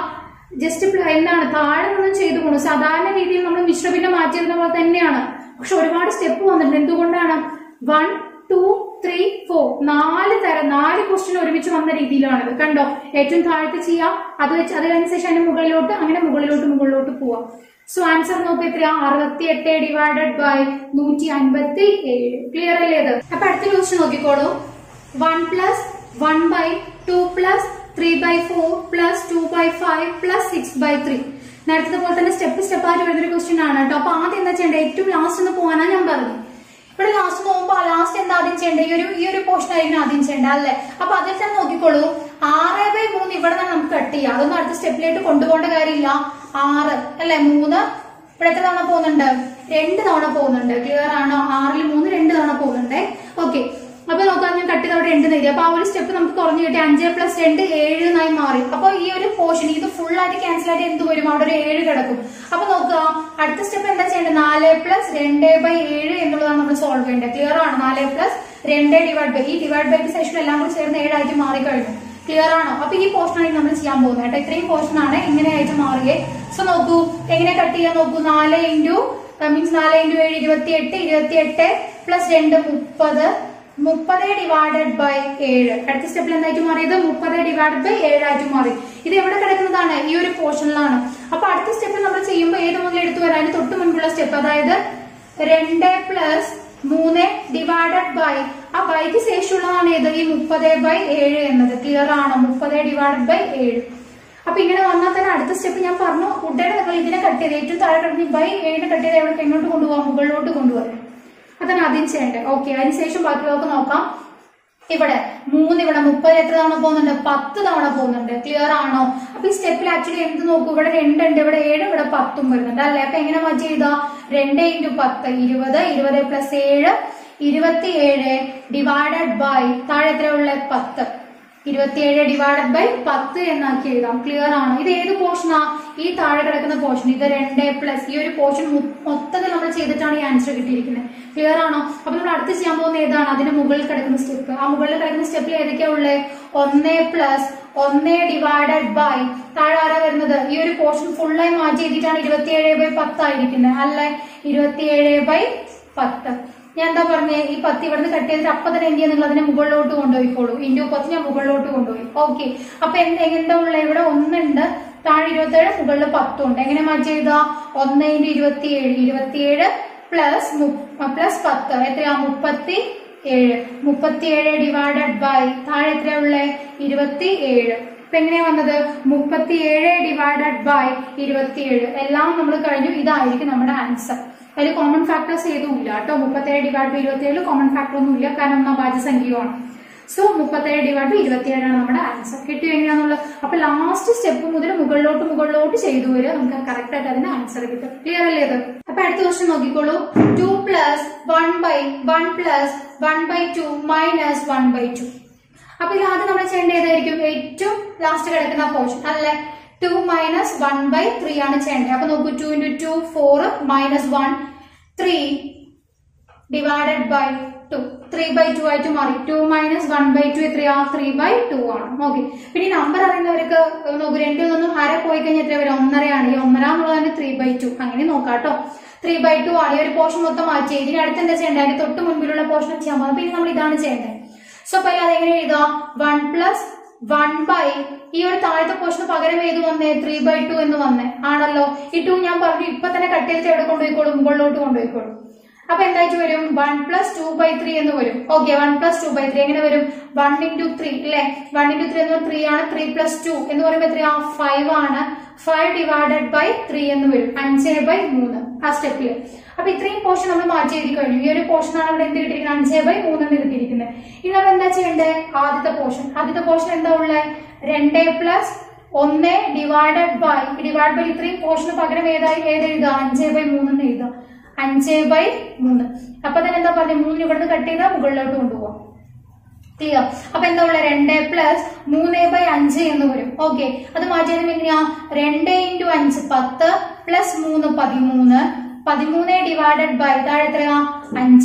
ജസ്റ്റ് എന്താണ് താഴെ നിന്നും ചെയ്തു പോണു സാധാരണ രീതിയിൽ നമ്മൾ മിശ്രഭിന്നം മാറ്റിയിരുന്ന പോലെ തന്നെയാണ് പക്ഷെ ഒരുപാട് സ്റ്റെപ്പ് വന്നിട്ടുണ്ട് എന്തുകൊണ്ടാണ് വൺ ടു ത്രീ ഫോർ നാല് തരം നാല് ക്വസ്റ്റ്യൻ ഒരുമിച്ച് വന്ന രീതിയിലാണിത് കണ്ടോ ഏറ്റവും താഴത്ത് ചെയ്യാം അത് വെച്ച് അത് കഴിഞ്ഞ ശേഷം അതിന്റെ മുകളിലോട്ട് അങ്ങനെ മുകളിലോട്ട് മുകളിലോട്ട് പോവാം സോ ആൻസർ നോക്കി എത്രയാ അറുപത്തി എട്ട് ഡിവൈഡഡ് ബൈ നൂറ്റി അൻപത്തി ഏഴ് ക്ലിയർ അല്ലേ ഇത് അപ്പൊ അടുത്ത ക്വസ്റ്റ്യൻ നോക്കിക്കോളൂ one plus one by two plus three by four plus two by five plus six by three നേരത്തെ പോലെ തന്നെ സ്റ്റെപ്പ് സ്റ്റെപ്പ് ആയിട്ട് വരുന്നൊരു ക്വസ്റ്റ്യൻ ആണ് കേട്ടോ അപ്പൊ ആദ്യം എന്താ ചെയ്യേണ്ടത് ഏറ്റവും ലാസ്റ്റ് ഒന്ന് പോകാനാ ഞാൻ പറഞ്ഞു ഇവിടെ ലാസ്റ്റ് പോകുമ്പോ ലാസ്റ്റ് എന്താ ആദ്യം ചെയ്യേണ്ടത് ഈ ഒരു ഈ ഒരു പോർഷൻ ആയിരിക്കും ആദ്യം ചെയ്യേണ്ടത് അല്ലേ അപ്പൊ അതിൽ തന്നെ നോക്കിക്കോളൂ ആറ് ബൈ മൂന്ന് ഇവിടെ നിന്ന് നമുക്ക് കട്ട് ചെയ്യാം അതൊന്നും അടുത്ത സ്റ്റെപ്പിലേക്ക് കൊണ്ടുപോകേണ്ട കാര്യമില്ല ആറ് അല്ലെ മൂന്ന് ഇവിടെ എത്ര തവണ പോകുന്നുണ്ട് രണ്ട് തവണ പോകുന്നുണ്ട് ക്ലിയർ ആണോ ആറിൽ മൂന്ന് രണ്ട് തവണ പോകുന്നുണ്ട് ഓക്കെ അപ്പൊ നോക്കാം ഞാൻ കട്ട് ചെയ്ത് അവിടെ രണ്ട് എഴുതി അപ്പൊ ആ ഒരു സ്റ്റെപ്പ് നമുക്ക് കുറഞ്ഞു കിട്ടി അഞ്ച് പ്ലസ് രണ്ട് ഏഴ് എന്നായി മാറി അപ്പൊ ഈ ഒരു പോർഷൻ ഇത് ഫുൾ ആയിട്ട് ക്യാൻസൽ ആയിട്ട് എന്ത് വരും അവിടെ ഒരു ഏഴ് കിടക്കും അപ്പൊ നോക്കുക അടുത്ത സ്റ്റെപ്പ് എന്താ ചെയ്യേണ്ടത് നാല് പ്ലസ് രണ്ട് ബൈ ഏഴ് എന്നുള്ളതാണ് നമ്മൾ സോൾവ് ചെയ്യേണ്ടത് ക്ലിയർ ആണ് നാല് പ്ലസ് രണ്ട് ഡിവൈഡ് ബൈ ഈ ഡിവൈഡ് ബൈക്ക് സെഷൻ എല്ലാം കൂടി ചേർന്ന് ഏഴായിട്ട് മാറി കഴിഞ്ഞു ക്ലിയർ ആണോ അപ്പൊ ഈ പോർഷൻ ആണ് നമ്മൾ ചെയ്യാൻ പോകുന്നത് കേട്ടോ ഇത്രയും പോർഷൻ ആണ് ഇങ്ങനെയായിട്ട് മാറിയേ സോ നോക്കൂ എങ്ങനെ കട്ട് ചെയ്യാൻ നോക്കൂ നാല് ഇൻറ്റു മീൻസ് നാല് ഇൻറ്റു ഏഴ് ഇരുപത്തി എട്ട് ഇരുപത്തി എട്ട് പ്ലസ് രണ്ട് മുപ്പത് മുപ്പത് ഡിവൈഡഡ് ബൈ ഏഴ് അടുത്ത സ്റ്റെപ്പിൽ എന്തായിട്ട് മാറിയത് മുപ്പത് ഡിവൈഡഡ് ബൈ ഏഴായിട്ട് മാറി ഇത് എവിടെ കിടക്കുന്നതാണ് ഈ ഒരു പോർഷനിലാണ് അപ്പൊ അടുത്ത സ്റ്റെപ്പ് നമ്മൾ ചെയ്യുമ്പോൾ ഏത് മുതൽ എടുത്തു വരാൻ തൊട്ട് മുൻപുള്ള സ്റ്റെപ്പ് അതായത് രണ്ട് പ്ലസ് മൂന്ന് ഡിവൈഡഡ് ബൈ ആ ബൈക്ക് ശേഷമുള്ളതാണ് ഏത് ഈ മുപ്പത് ബൈ ഏഴ് എന്നത് ക്ലിയർ ആണോ മുപ്പത് ഡിവൈഡഡ് ബൈ ഏഴ് അപ്പൊ ഇങ്ങനെ വന്നാൽ തന്നെ അടുത്ത സ്റ്റെപ്പ് ഞാൻ പറഞ്ഞു ഉടനെ നിങ്ങൾ ഇതിനെ കട്ട് ചെയ്ത് ഏറ്റവും താഴെ കിടന്ന് ബൈ ഏഴിനെ കട്ട് ചെയ്ത് എവിടെ എങ്ങോട്ട് കൊണ്ടുപോകാം മുകളിലോട്ട് കൊണ്ടുപോകാം അതാണ് ആദ്യം ചെയ്യേണ്ടത് ഓക്കെ അതിനുശേഷം ബാക്കിയുള്ളവർക്ക് നോക്കാം ഇവിടെ മൂന്ന് ഇവിടെ മുപ്പത് എത്ര തവണ പോകുന്നുണ്ട് പത്ത് തവണ പോകുന്നുണ്ട് ക്ലിയർ ആണോ അപ്പൊ ഈ സ്റ്റെപ്പിൽ ആക്ച്വലി എന്ത് നോക്കൂ ഇവിടെ രണ്ടുണ്ട് ഇവിടെ ഏഴ് ഇവിടെ പത്തും വരുന്നുണ്ട് അല്ലെ അപ്പൊ എങ്ങനെ മാറ്റി ചെയ്താ രണ്ട് ഇൻറ്റു പത്ത് ഇരുപത് ഇരുപത് പ്ലസ് ഏഴ് ഇരുപത്തി ഏഴ് ഡിവൈഡഡ് ബൈ താഴെ എത്ര ഉള്ള പത്ത് ഇരുപത്തിയേഴ് ഡിവൈഡഡ് ബൈ പത്ത് എന്നാക്കി എഴുതാം ക്ലിയർ ആണോ ഇത് ഏത് പോർഷനാ ഈ താഴെ കിടക്കുന്ന പോർഷൻ ഇത് രണ്ട് പ്ലസ് ഈ ഒരു പോർഷൻ മൊത്തത്തിൽ നമ്മൾ ചെയ്തിട്ടാണ് ഈ ആൻസർ കിട്ടിയിരിക്കുന്നത് ക്ലിയർ ആണോ അപ്പൊ നമ്മൾ അടുത്ത് ചെയ്യാൻ പോകുന്ന ഏതാണ് അതിന് മുകളിൽ കിടക്കുന്ന സ്റ്റെപ്പ് ആ മുകളിൽ കിടക്കുന്ന സ്റ്റെപ്പിൽ ഏതൊക്കെയാ ഉള്ളത് ഒന്ന് പ്ലസ് ഒന്ന് ഡിവൈഡഡ് ബൈ താഴെ ആരാ വരുന്നത് ഈ ഒരു പോർഷൻ ഫുള്ളായി മാറ്റി എഴുതിയിട്ടാണ് ഇരുപത്തിയേഴ് ബൈ പത്തായിരിക്കുന്നത് അല്ലെ ഇരുപത്തിയേഴ് ബൈ പത്ത് ഞാൻ എന്താ പറഞ്ഞേ ഈ പത്ത് ഇവിടുന്ന് കട്ട് ചെയ്തിട്ട് അപ്പൊ തന്നെ എന്ത് നിങ്ങൾ അതിനെ മുകളിലോട്ട് കൊണ്ടുപോയിക്കോളൂ ഇൻറ്റു പത്ത് ഞാൻ മുകളിലോട്ട് കൊണ്ടുപോയി ഓക്കെ അപ്പൊ എന്ത് എന്താ ഉള്ള ഇവിടെ ഒന്നുണ്ട് താഴെ ഇരുപത്തേഴ് മുകളിൽ പത്തും ഉണ്ട് എങ്ങനെ മാറ്റി എഴുതാ ഒന്ന് ഇൻറ്റു ഇരുപത്തിയേഴ് ഇരുപത്തിയേഴ് പ്ലസ് പ്ലസ് പത്ത് എത്രയാ മുപ്പത്തി ഏഴ് മുപ്പത്തിയേഴ് ഡിവൈഡഡ് ബൈ താഴെ എത്രയാ ഉള്ളേ ഇരുപത്തി ഏഴ് ഇപ്പൊ എങ്ങനെയാ വന്നത് മുപ്പത്തിയേഴ് ഡിവൈഡഡ് ബൈ ഇരുപത്തിയേഴ് എല്ലാം നമ്മൾ കഴിഞ്ഞു ഇതായിരിക്കും നമ്മുടെ ആൻസർ അതിൽ കോമൺ ഫാക്ടേഴ്സ് ഏതും ഇല്ല കേട്ടോ മുപ്പത്തേഴ് ഡിവൈഡ് ബൈ ഇരുപത്തിയേഴ് കോമൺ ഫാക്ടർ ഒന്നും ഇല്ല കാരണം ഒന്നാം ഭാജ്യസംഖ്യയുമാണ് സോ മുപ്പത്തേഴ് ഡിവൈഡ് ബൈ ഇരുപത്തിയേഴാണ് നമ്മുടെ ആൻസർ കിട്ടിയോ എങ്ങനെയാന്നുള്ളത് അപ്പൊ ലാസ്റ്റ് സ്റ്റെപ്പ് മുതൽ മുകളിലോട്ട് മുകളിലോട്ട് ചെയ്തു വരിക നമുക്ക് കറക്റ്റ് ആയിട്ട് അതിന് ആൻസർ കിട്ടും ക്ലിയർ അല്ലേ അത് അപ്പൊ അടുത്ത ക്വസ്റ്റ്യൻ നോക്കിക്കോളൂ two plus one by one plus one by two minus one by two അപ്പൊ ഇത് ആദ്യം നമ്മൾ ചെയ്യേണ്ട ഏതായിരിക്കും ഏറ്റവും ലാസ്റ്റ് കിടക്കുന്ന പോർഷൻ അല്ലെ two minus one by three ആണ് ചെയ്യേണ്ടത് അപ്പൊ നോക്കൂ two into two four minus one three divided by two three by two ആയിട്ട് മാറി two minus one by two എത്രയാ ത്രീ ബൈ ടു ആണ് ഓക്കെ പിന്നെ ഈ നമ്പർ അറിയുന്നവർക്ക് നോക്കൂ രണ്ടിൽ നിന്നും അര പോയി കഴിഞ്ഞാൽ എത്ര വരും ഒന്നരയാണ് ഈ ഒന്നര എന്നുള്ളതാണ് ത്രീ ബൈ ടു അങ്ങനെ നോക്കാം കേട്ടോ ത്രീ ബൈ ടു ആണ് ഈ ഒരു പോർഷൻ മൊത്തം മാറ്റി ഇതിന് അടുത്ത് എന്താ ചെയ്യേണ്ടത് അതിന്റെ തൊട്ട് മുൻപിലുള്ള പോർഷൻ ചെയ്യാൻ പോകുന്നത് പിന്നെ നമ്മൾ ഇതാണ് ചെയ്യേണ്ടത് സോ അപ്പൊ അത് എങ്ങനെ എഴുതാം വൺ പ്ലസ് വൺ ബൈ ഈ ഒരു താഴത്തെ പോർഷന് പകരം ഏത് വന്നേ ത്രീ ബൈ ടു എന്ന് വന്നേ ആണല്ലോ ഈ ടു ഞാൻ പറഞ്ഞു ഇപ്പൊ തന്നെ കട്ട് ചെയ്തിട്ട് എവിടെ കൊണ്ടുപോയിക്കോളും മുകളിലോട്ട് കൊണ്ടുപോയിക്കോളും അപ്പൊ എന്തായിട്ട് വരും one plus two by three എന്ന് വരും okay one plus two by three എങ്ങനെ വരും വൺ ഇൻറ്റു ത്രീ അല്ലെ വൺ ഇൻറ്റു ത്രീ എന്ന് ത്രീ ആണ് ത്രീ പ്ലസ് ടു എന്ന് പറയുമ്പോൾ എത്രയാ ഫൈവ് ആണ് ഫൈവ് ഡിവൈഡഡ് ബൈ ത്രീ എന്ന് വരും അഞ്ച് ബൈ മൂന്ന് ആ സ്റ്റെപ്പിൽ അപ്പൊ ഇത്രയും പോർഷൻ നമ്മൾ മാറ്റി എഴുതി കഴിഞ്ഞു ഈ ഒരു പോർഷൻ ആണ് ഇവിടെ എന്ത് കിട്ടിയിരിക്കുന്നത് അഞ്ച് ബൈ മൂന്ന് എന്ന് കിട്ടിയിരിക്കുന്നത് ഇനി നമ്മൾ എന്താ ചെയ്യേണ്ടത് ആദ്യത്തെ പോർഷൻ ആദ്യത്തെ പോർഷൻ എന്താ ഉള്ളത് രണ്ട് പ്ലസ് ഒന്ന് ഡിവൈഡഡ് ബൈ ഡിവൈഡ് ബൈ ഇത്രയും പോർഷന് പകരം ഏതായി ഏതെഴുതുക അഞ്ച് ബൈ മൂന്ന് എന്ന് എഴുതുക അഞ്ച് ബൈ മൂന്ന് അപ്പൊ തന്നെ എന്താ പറഞ്ഞത് മൂന്ന് ഇവിടുന്ന് കട്ട് ചെയ്താൽ മുകളിലോട്ട് കൊണ്ടുപോകാം ക്ലിയർ അപ്പൊ എന്താ ഉള്ളത് രണ്ട് പ്ലസ് മൂന്ന് ബൈ അഞ്ച് എന്ന് വരും ഓക്കെ അത് മാറ്റിയത് എങ്ങനെയാ രണ്ട് ഇൻറ്റു അഞ്ച് പത്ത് പ്ലസ് മൂന്ന് പതിമൂന്ന് പതിമൂന്ന് ഡിവൈഡഡ് ബൈ താഴെ എത്രയാ അഞ്ച്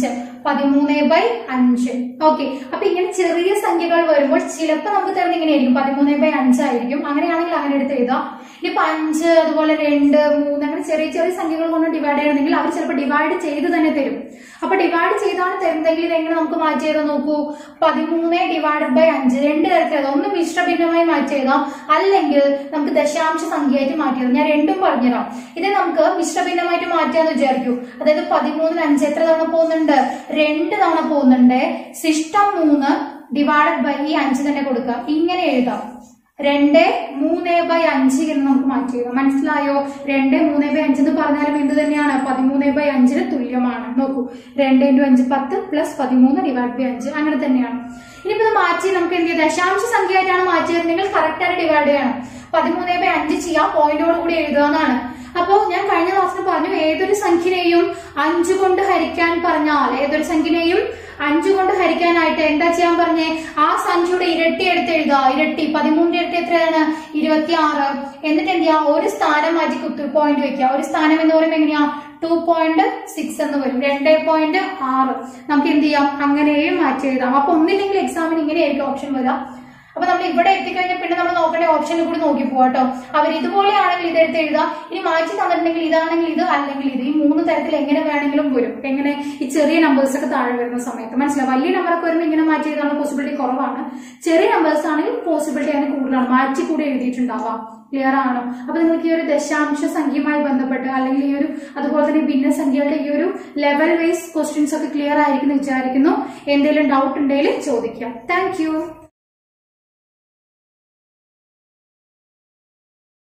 പതിമൂന്ന് ബൈ അഞ്ച് ഓക്കെ അപ്പൊ ഇങ്ങനെ ചെറിയ സംഖ്യകൾ വരുമ്പോൾ ചിലപ്പോൾ നമുക്ക് തരുന്നത് ഇങ്ങനെയായിരിക്കും പതിമൂന്ന് ബൈ അഞ്ചായിരിക്കും അങ്ങനെയാണെങ്കിൽ അങ്ങനെ എടുത്ത് എഴുതാം ഇനിയിപ്പോ അഞ്ച് അതുപോലെ രണ്ട് മൂന്ന് അങ്ങനെ ചെറിയ ചെറിയ സംഖ്യകൾ കൊണ്ട് ഡിവൈഡ് ചെയ്യണമെങ്കിൽ അവർ ചിലപ്പോൾ ഡിവൈഡ് ചെയ്ത് തന്നെ തരും അപ്പൊ ഡിവൈഡ് ചെയ്താണ് തരുന്നതെങ്കിൽ ഇത് എങ്ങനെ നമുക്ക് മാറ്റി ചെയ്താൽ നോക്കൂ പതിമൂന്ന് ഡിവൈഡഡ് ബൈ അഞ്ച് രണ്ട് തരത്തിൽ എഴുതാം ഒന്ന് മിശ്ര ഭിന്നമായി മാറ്റി എഴുതാം അല്ലെങ്കിൽ നമുക്ക് ദശാംശ സംഖ്യയായിട്ട് മാറ്റി എഴുതാം ഞാൻ രണ്ടും പറഞ്ഞുതരാം ഇത് നമുക്ക് മിശ്ര ഭിന്നമായിട്ട് മാറ്റാന്ന് വിചാരിക്കൂ അതായത് പതിമൂന്നിന് അഞ്ച് എത്ര തവണ പോകുന്നുണ്ട് രണ്ട് തവണ പോകുന്നുണ്ട് സിസ്റ്റം മൂന്ന് ഡിവൈഡഡ് ബൈ ഈ അഞ്ച് തന്നെ കൊടുക്കുക ഇങ്ങനെ എഴുതാം രണ്ട് മൂന്ന് ബൈ അഞ്ച് എന്ന് നമുക്ക് മാറ്റി എഴുതാം മനസ്സിലായോ രണ്ട് മൂന്ന് ബൈ അഞ്ച് എന്ന് പറഞ്ഞാലും എന്ത് തന്നെയാണ് പതിമൂന്ന് ബൈ അഞ്ചിന് തുല്യമാണ് നോക്കൂ രണ്ട് ഇൻറ്റു അഞ്ച് പത്ത് പ്ലസ് പതിമൂന്ന് ഡിവൈഡ് ബൈ അഞ്ച് അങ്ങനെ തന്നെയാണ് ഇനിയിപ്പോ ഇത് മാറ്റി നമുക്ക് എന്ത് ചെയ്യാം ദശാംശ സംഖ്യയായിട്ടാണ് മാറ്റിയത് നിങ്ങൾ കറക്റ്റ് ആയിട്ട് ഡിവൈഡ് ചെയ്യണം പതിമൂന്ന് ബൈ അഞ്ച് ചെയ്യാം പോയിന്റോട് കൂടി എഴുതുക എന്നാണ് അപ്പോ ഞാൻ കഴിഞ്ഞ ക്ലാസ്സിൽ പറഞ്ഞു ഏതൊരു സംഖ്യനെയും അഞ്ചു കൊണ്ട് ഹരിക്കാൻ പറഞ്ഞാൽ ഏതൊരു സംഖ്യനെയും അഞ്ചു കൊണ്ട് ഹരിക്കാനായിട്ട് എന്താ ചെയ്യാൻ പറഞ്ഞേ ആ സംഖ്യയുടെ ഇരട്ടി എടുത്ത് എഴുതുക ഇരട്ടി പതിമൂന്നിന്റെ ഇരട്ടി എത്രയാണ് ഇരുപത്തി ആറ് എന്നിട്ട് എന്ത് ചെയ്യാം ഒരു സ്ഥാനം മാറ്റി കുത്തു പോയിന്റ് വെക്കുക ഒരു സ്ഥാനം എന്ന് പറയുമ്പോൾ എങ്ങനെയാ ടു പോയിന്റ് സിക്സ് എന്ന് വരും രണ്ട് പോയിന്റ് ആറ് നമുക്ക് എന്ത് ചെയ്യാം അങ്ങനെയും മാറ്റി എഴുതാം അപ്പൊ ഒന്നില്ലെങ്കിൽ എക്സാമിന് ഇങ്ങനെയായിരിക്കും ഓപ്ഷൻ വരിക അപ്പൊ നമ്മൾ ഇവിടെ എത്തിക്കഴിഞ്ഞാൽ പിന്നെ നമ്മൾ നോക്കേണ്ട ഓപ്ഷനിൽ കൂടി നോക്കി പോവാട്ടോ അവർ ഇതുപോലെയാണെങ്കിൽ ഇത് എടുത്ത് എഴുതാം ഇനി മാറ്റി തന്നിട്ടുണ്ടെങ്കിൽ ഇതാണെങ്കിൽ ഇത് അല്ലെങ്കിൽ ഇത് ഈ മൂന്ന് തരത്തിൽ എങ്ങനെ വേണമെങ്കിലും വരും എങ്ങനെ ഈ ചെറിയ നമ്പേഴ്സ് ഒക്കെ താഴെ വരുന്ന സമയത്ത് മനസ്സിലാവും വലിയ നമ്പറൊക്കെ വരുമ്പോൾ ഇങ്ങനെ മാറ്റി എഴുതാനുള്ള പോസിബിലിറ്റി കുറവാണ് ചെറിയ നമ്പേഴ്സ് ആണെങ്കിൽ പോസിബിലിറ്റി അതിന് കൂടുതലാണ് മാറ്റി കൂടി എഴുതിയിട്ടുണ്ടാവാം ക്ലിയർ ആണോ അപ്പൊ നിങ്ങൾക്ക് ഈ ഒരു ദശാംശ സംഖ്യയുമായി ബന്ധപ്പെട്ട് അല്ലെങ്കിൽ ഈ ഒരു അതുപോലെ തന്നെ ഭിന്നസംഖ്യകളുടെ ഈ ഒരു ലെവൽ വൈസ് ക്വസ്റ്റ്യൻസ് ഒക്കെ ക്ലിയർ ആയിരിക്കും എന്ന് വിചാരിക്കുന്നു എന്തെങ്കിലും ഡൗട്ട് ഉണ്ടെങ്കിൽ ചോദിക്കാം താങ്ക്